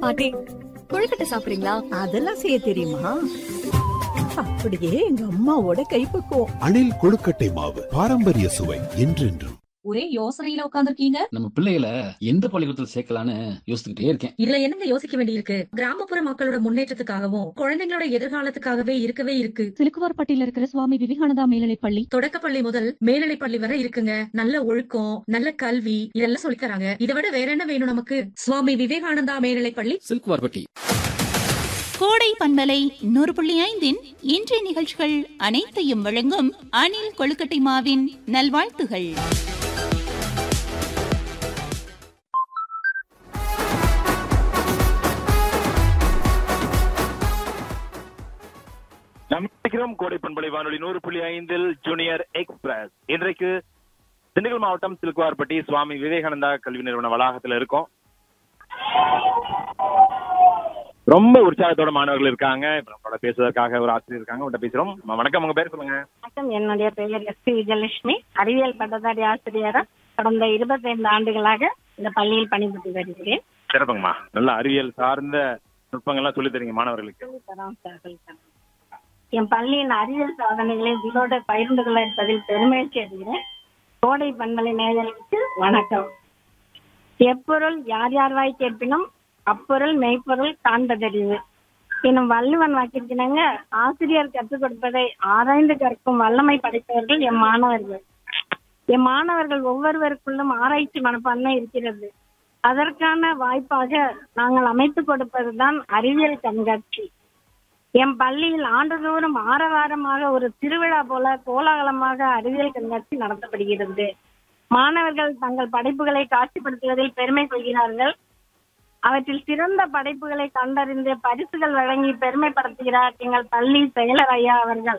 பாட்டி கொழுக்கட்டை சாப்பிடுறீங்களா அதெல்லாம் செய்ய தெரியுமா அப்படியே எங்க அம்மாவோட கைப்பக்குவம் அணில் கொழுக்கட்டை மாவு பாரம்பரிய சுவை என்றென்றும் ஒரே யோசனையில உட்காந்துருக்கீங்க நம்ம பிள்ளைகளை எந்த பள்ளிக்கூடத்தில் சேர்க்கலான்னு யோசிச்சுக்கிட்டே இருக்கேன் இதுல என்னங்க யோசிக்க வேண்டியிருக்கு கிராமப்புற மக்களோட முன்னேற்றத்துக்காகவும் குழந்தைங்களோட எதிர்காலத்துக்காகவே இருக்கவே இருக்கு சிலுக்குவார்பட்டியில இருக்கிற சுவாமி விவேகானந்தா மேல்நிலைப் பள்ளி தொடக்கப்பள்ளி முதல் மேல்நிலை பள்ளி வரை இருக்குங்க நல்ல ஒழுக்கம் நல்ல கல்வி இதெல்லாம் சொல்லித் தராங்க இதை விட வேற என்ன வேணும் நமக்கு சுவாமி விவேகானந்தா மேல்நிலை பள்ளி சில்க்வார்பட்டி கோடை பண்பலை நூறு புள்ளி ஐந்தின் இன்றைய நிகழ்ச்சிகள் அனைத்தையும் வழங்கும் அணில் கொழுக்கட்டை மாவின் நல்வாழ்த்துகள் நம்பிக்கிறோம் கோடை பண்பலை வானொலி நூறு புள்ளி ஐந்தில் ஜூனியர் எக்ஸ்பிரஸ் இன்றைக்கு திண்டுக்கல் மாவட்டம் சிலுக்குவார்பட்டி சுவாமி விவேகானந்தா கல்வி நிறுவன வளாகத்துல இருக்கோம் ரொம்ப உற்சாகத்தோட மாணவர்கள் இருக்காங்க இப்ப நம்மளோட பேசுவதற்காக ஒரு ஆசிரியர் இருக்காங்க உங்கள்கிட்ட பேசுறோம் அம்மா, வணக்கம் உங்க பேர் சொல்லுங்க வணக்கம் என்னுடைய பெயர் எஸ் பி விஜயலட்சுமி அறிவியல் பட்டதாரி ஆசிரியரா கடந்த இருபத்தைந்து ஆண்டுகளாக இந்த பள்ளியில் பணிபுரிந்து வருகிறேன் சிறப்புங்கம்மா நல்ல அறிவியல் சார்ந்த நுட்பங்கள்லாம் சொல்லி தரீங்க மாணவர்களுக்கு சொல்லித்தரோம் சார், சொல்லித்தரோம். என் பள்ளியின் அறிவியல் சாதனைகளை உங்களோட பகிர்ந்து கொள்ள இருப்பதில் பெருமகிழ்ச்சி அடைகிறேன் கோடை பண்பலை நேயர்களுக்கு வணக்கம் எப்பொருள் யார் யார் வாய் கேட்பினும் அப்பொருள் மெய்ப்பொருள் காண்பதறிவு எனும் வள்ளுவன் வாக்கிற்கிணங்க ஆசிரியர் கற்றுக் கொடுப்பதை ஆராய்ந்து கற்கும் வல்லமை படைத்தவர்கள் எம் மாணவர்கள் எம் மாணவர்கள் ஒவ்வொருவருக்குள்ளும் ஆராய்ச்சி மனப்பான்மை இருக்கிறது அதற்கான வாய்ப்பாக நாங்கள் அமைத்துக் கொடுப்பதுதான் அறிவியல் கண்காட்சி எம் பள்ளியில் ஆண்டுதோறும் ஆரவாரமாக ஒரு திருவிழா போல கோலாகலமாக அறிவியல் கண்காட்சி நடத்தப்படுகிறது மாணவர்கள் தங்கள் படைப்புகளை காட்சிப்படுத்துவதில் பெருமை கொள்கிறார்கள் அவற்றில் சிறந்த படைப்புகளை கண்டறிந்து பரிசுகள் வழங்கி பெருமைப்படுத்துகிறார் எங்கள் பள்ளி செயலர் ஐயா அவர்கள்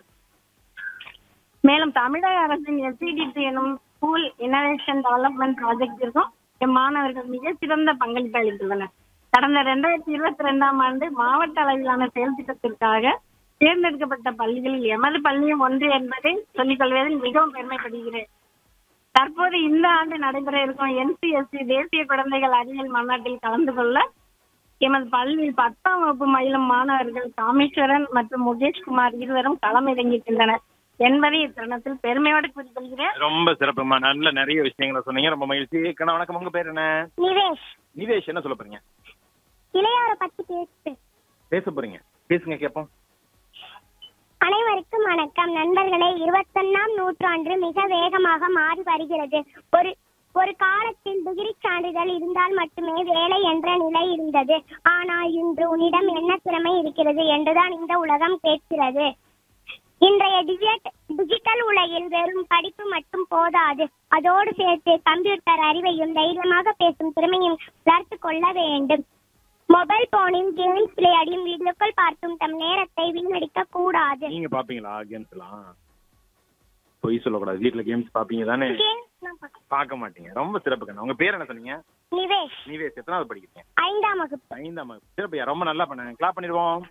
மேலும் தமிழக அரசின் எஸ்சிடிடி எனும் ஸ்கூல் இனோவேஷன் டெவலப்மெண்ட் ப்ராஜெக்டிற்கும் எம் மாணவர்கள் மிக சிறந்த பங்களிப்பு அளித்துள்ளனர் கடந்த ரெண்டாயிரத்தி இருபத்தி ரெண்டாம் ஆண்டு மாவட்ட அளவிலான செயல் திட்டத்திற்காக தேர்ந்தெடுக்கப்பட்ட பள்ளிகளில் எமது பள்ளியும் ஒன்று என்பதை சொல்லிக் கொள்வதில் மிகவும் பெருமைப்படுகிறேன் தற்போது இந்த ஆண்டு நடைபெற இருக்கும் என்சிஎஸ்சி தேசிய குழந்தைகள் அறிவியல் மாநாட்டில் கலந்து கொள்ள எமது பள்ளியில் பத்தாம் வகுப்பு மயிலும் மாணவர்கள் காமேஸ்வரன் மற்றும் முகேஷ்குமார் இருவரும் களமிறங்கியிருக்கின்றனர் என்பதை இத்தருணத்தில் பெருமையோடு கூறிக்கொள்கிறேன் ரொம்ப சிறப்புமா நல்ல நிறைய விஷயங்களை சொன்னீங்க ரொம்ப மகிழ்ச்சி கண்ணா வணக்கம் உங்க பேர் என்ன நிவேஷ் நிவேஷ் என்ன சொல்ல போறீங்க இளையார பத்தி பேசு பேச போறீங்க பேசுங்க கேப்போம் அனைவருக்கும் வணக்கம் நண்பர்களே இருபத்தொன்னாம் நூற்றாண்டு மிக வேகமாக மாறி வருகிறது ஒரு ஒரு காலத்தில் டிகிரி சான்றிதழ் இருந்தால் மட்டுமே வேலை என்ற நிலை இருந்தது ஆனால் இன்று உன்னிடம் என்ன திறமை இருக்கிறது என்றுதான் இந்த உலகம் கேட்கிறது இன்றைய டிஜிட்- டிஜிட்டல் உலகில் வெறும் படிப்பு மட்டும் போதாது அதோடு சேர்த்து கம்ப்யூட்டர் அறிவையும் தைரியமாக பேசும் திறமையும் வளர்த்து கொள்ள வேண்டும் மொபைல் போனில் கேம்ஸ் விளையாடியும் வீடியோக்கள் பார்த்தும் தம் நேரத்தை வீணடிக்க கூடாது நீங்க பாப்பீங்களா கேம்ஸ் எல்லாம் பொய் சொல்லக்கூடாது வீட்ல கேம்ஸ் பாப்பீங்க தானே Games நான் பார்க்க- பார்க்க மாட்டீங்க ரொம்ப சிறப்பு கண்ணா உங்க பேர் என்ன சொன்னீங்க நிவேஷ் நிவேஷ் எத்தனாவது படிக்கிறீங்க ஐந்தாம் வகுப்பு ஐந்தாம் வகுப்பு சிறப்புயா ரொம்ப நல்லா பண்ண கிளாப் பண்ணிடுவோம்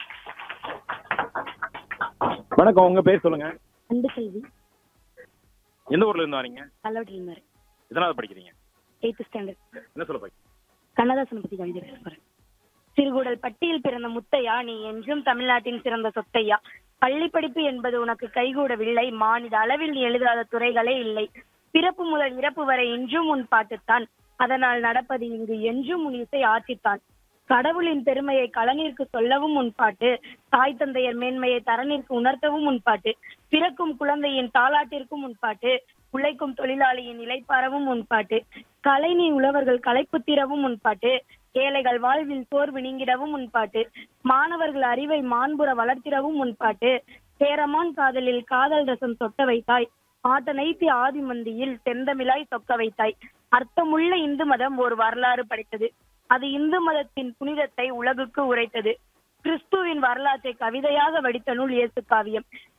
வணக்கம் உங்க பேர் சொல்லுங்க அன்பு செல்வி எந்த ஊர்ல இருந்து வரீங்க கல்லவட்டில் இருந்தாரு எத்தனாவது படிக்கிறீங்க எயித்து ஸ்டாண்டர்ட் என்ன சொல்ல போய் கண்ணதாசனை பத்தி கவிதை பேச போறேன் சிறுகுடல் பட்டியில் பிறந்த முத்தையா நீ என்றும் தமிழ்நாட்டின் சிறந்த சொத்தையா பள்ளி படிப்பு என்பது உனக்கு கைகூடவில்லை மானிட அளவில் நீ எழுதாத துறைகளே இல்லை பிறப்பு முதல் இறப்பு வரை இன்றும் உன் பாட்டுத்தான் அதனால் நடப்பது இங்கு என்றும் உன் இசை ஆட்சித்தான் கடவுளின் பெருமையை களனிற்கு சொல்லவும் உன் பாட்டு தாய் தந்தையர் மேன்மையை தரனிற்கு உணர்த்தவும் உன் பாட்டு பிறக்கும் குழந்தையின் தாலாட்டிற்கும் உன் பாட்டு உழைக்கும் தொழிலாளியின் இலைப்பாரவும் உன் பாட்டு கலைநீ உழவர்கள் களைப்புத்திரவும் உன் பாட்டு ஏழைகள் வாழ்வில் சோர்வு நீங்கிடவும் உன் பாட்டு மாணவர்கள் அறிவை மாண்புற வளர்த்திடவும் உன் பாட்டு சேரமான் காதலில் காதல் ரசம் சொட்ட வைத்தாய் ஆட்டனைத்தி ஆதி மந்தியில் செந்தமிழாய் சொக்க வைத்தாய் அர்த்தமுள்ள இந்து மதம் ஒரு வரலாறு படைத்தது அது இந்து மதத்தின் புனிதத்தை உலகுக்கு உரைத்தது கிறிஸ்துவின் வரலாற்றை கவிதையாக வடித்த நூல் இயேசு காவியம்